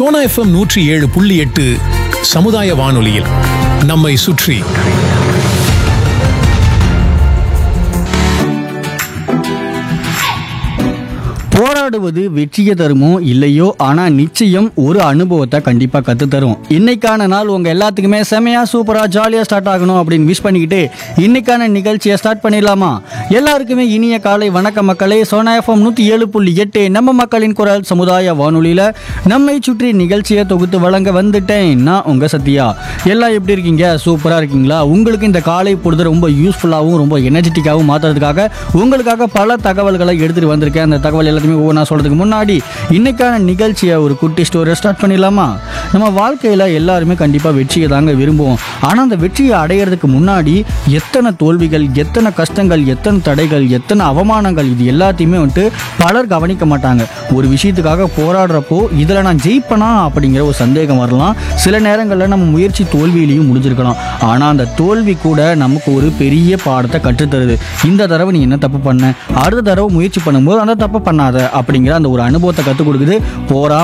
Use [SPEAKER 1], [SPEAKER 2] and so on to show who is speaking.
[SPEAKER 1] Sona FM நூற்றி ஏழு புள்ளி எட்டு சமுதாய வானொலியில் நம்மை சுற்றி
[SPEAKER 2] போராடுவது வெற்றியை தருமோ இல்லையோ ஆனா நிச்சயம் ஒரு அனுபவத்தை கண்டிப்பா கத்து தரும் இன்னைக்கான நாள் உங்க எல்லாத்துக்குமே செமையா சூப்பரா ஜாலியா ஸ்டார்ட் ஆகணும் அப்படின்னு விஷ் பண்ணிக்கிட்டு இன்னைக்கான நிகழ்ச்சியை ஸ்டார்ட் பண்ணிடலாமா எல்லாருக்குமே இனிய காலை வணக்க மக்களே சோனா எஃப்எம் நூத்தி ஏழு புள்ளி எட்டு நம்ம மக்களின் குரல் சமுதாய வானொலியில நம்மை சுற்றி நிகழ்ச்சியை தொகுத்து வழங்க வந்துட்டேன் நான் உங்க சத்யா எல்லாம் எப்படி இருக்கீங்க சூப்பரா இருக்கீங்களா உங்களுக்கு இந்த காலை பொழுது ரொம்ப யூஸ்ஃபுல்லாகவும் ரொம்ப எனர்ஜெட்டிக்காகவும் மாத்துறதுக்காக உங்களுக்காக பல தகவல்களை எடுத்துட்டு வந்திருக்கேன் அந்த தகவல் எல்லாத்தையுமே ஒவ்வொன்றா சொல்றதுக்கு முன்னாடி இன்னைக்கான நிகழ்ச்சியை ஒரு குட்டி ஸ்டோரியை ஸ்டார்ட் பண்ணிடலாமா நம்ம வாழ்க்கையில எல்லாருமே கண்டிப்பா வெற்றியை தாங்க விரும்புவோம் ஆனா அந்த வெற்றியை அடையிறதுக்கு முன்னாடி எத்தனை தோல்விகள் எத்தனை கஷ்டங்கள் எத்தனை தடைகள் எத்தனை அவமானங்கள் இது எல்லாத்தையுமே வந்துட்டு பலர் கவனிக்க மாட்டாங்க ஒரு விஷயத்துக்காக போராடுறப்போ இதில் நான் ஜெயிப்பனா அப்படிங்கிற ஒரு சந்தேகம் வரலாம் சில நேரங்களில் நம்ம முயற்சி தோல்வியிலையும் முடிஞ்சிருக்கலாம் ஆனால் அந்த தோல்வி கூட நமக்கு ஒரு பெரிய பாடத்தை கற்றுத்தருது இந்த தடவை நீ என்ன தப்பு பண்ண அடுத்த தடவை முயற்சி பண்ணும்போது அந்த தப்பு பண்ணாத அப்படிங்கிற அந்த ஒரு அனுபவத்தை கற்றுக் கொடுக்குது போரா